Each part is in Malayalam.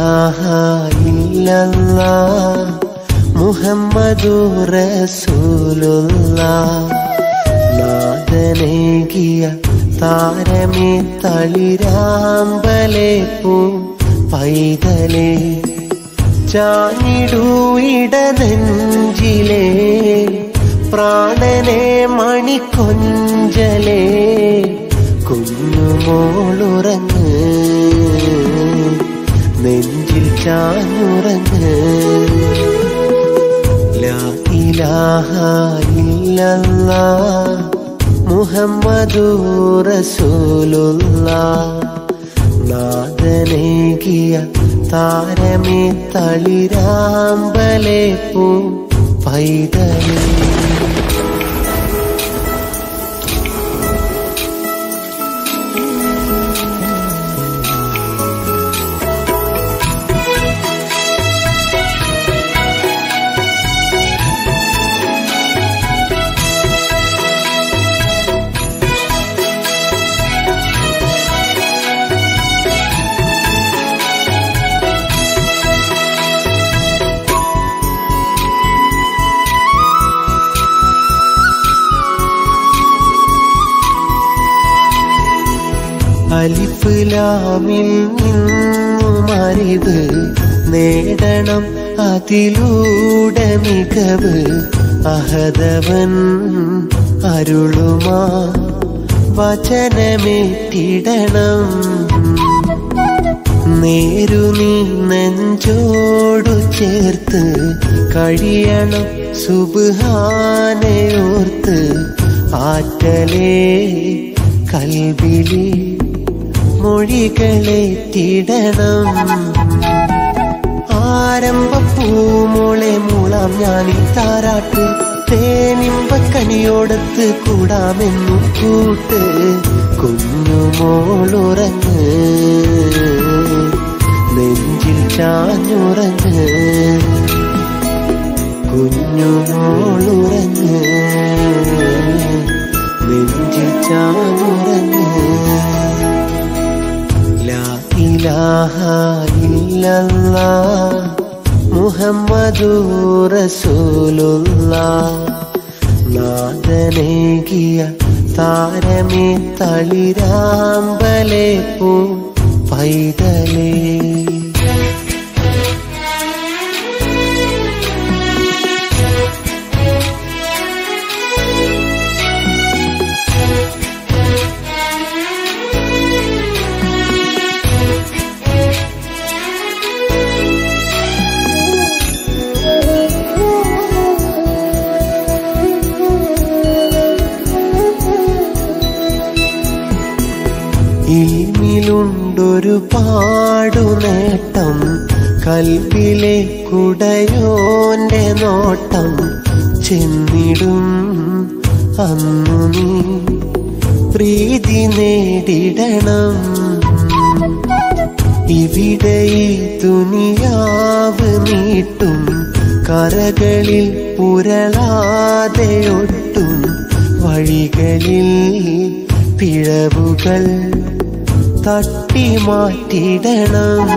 ഇലാഹ ഇല്ലല്ലാ മുഹമ്മദു റസൂലുള്ള നാദനേകിയ താരമേ തളിരാമ്പലേ പൂ പൈതലേ ചാഞ്ഞിടൂ ഇടനെഞ്ചിലേ പ്രാണനെ മണിക്കൊഞ്ചലേ കുഞ്ഞുമോളുറങ്ങ് നെഞ്ചിൽ ചാഞ്ഞുറങ്ങ് ലാ ഇലാഹ ഇല്ലല്ലാ മുഹമ്മദു റസൂലുള്ള നാദനേകിയ താരമേ തളിരാമ്പലേ പൂ പൈതലേ അലിഫ് ലാമിൽ നിന്നും അറിവ് നേടണം അതിലൂടെ മികവ് അഹദവൻ അരുളുമാ വചനമേറ്റിടണം നേരു നീ നെഞ്ചോടു ചേർത്ത് കഴിയണം സുബാനയോർത്ത് ആറ്റലേ കൽവിളി മൊഴികളേറ്റിടണം ആരംഭ പൂമോളെ മൂളാം ഞാനീ താരാട്ട് തേനിമ്പക്കനിയോടത്ത് കൂടാമെന്നു കൂട്ട് കുഞ്ഞുമോളുറങ്ങ് നെഞ്ചിൽ ചാഞ്ഞുറങ്ങ് കുഞ്ഞുമോളുറങ്ങ് നെഞ്ചിൽ ചാഞ്ഞുറങ്ങ് ലാ ഇലാഹ ഇല്ലല്ലാ മുഹമ്മദു റസൂലുള്ള നാദനേകിയ താരമേ തളിരാമ്പലേ പൂ പൈതലേ ഇൽമിലുണ്ടൊരു പാടു നേട്ടം കൽവിലെ കുടയോന്റെ നോട്ടം ചെന്നിടും അന്നു നീ പ്രീതി നേടിടണം ഇവിടെ ഈ ദുനിയാവ് നീട്ടും കരകളിൽ പുരളാതെ ഒട്ടും വഴികളിൽ പിഴവുകൾ തട്ടി മാറ്റിടണം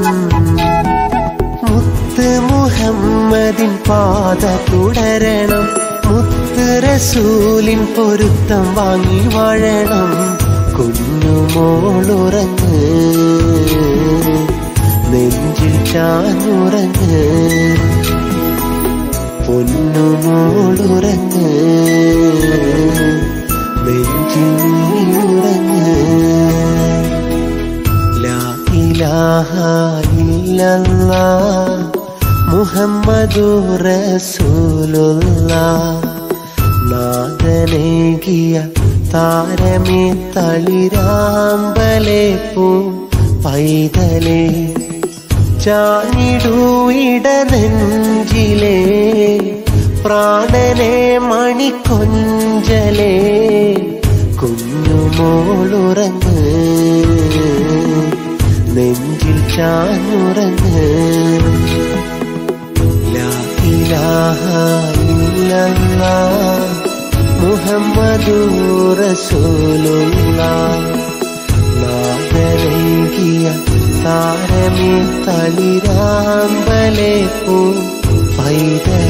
മുത്ത് മുഹമ്മദിൻ പാത തുടരണം മുത്ത് റസൂലിൻ പൊരുത്തം വാങ്ങി വാഴണം കുഞ്ഞുമോളുറങ്ങ് നെഞ്ചിൽ ചാഞ്ഞുറങ്ങ് പൊന്നുമോളുറങ്ങ് നെഞ്ചിൽ നീയുറങ്ങ് ലാ ഇലാഹ ഇല്ലല്ലാ മുഹമ്മദു റസൂലുള്ള നാദനേകിയ താരമേ തളിരാമ്പലേ പൂ പൈതലേ ചാഞ്ഞിടൂ ഇടനെഞ്ചിലേ പ്രാണനെ മണിക്കൊഞ്ചലേ കുഞ്ഞുമോളുറങ്ങ് നെഞ്ചിൽ ചാഞ്ഞുറങ്ങ് ലാ ഇലാഹ ഇല്ലല്ലാ മുഹമ്മദു റസൂലുള്ള നാദനേകിയ താരമേ തളിരാമ്പലെ പൂ പൈതലേ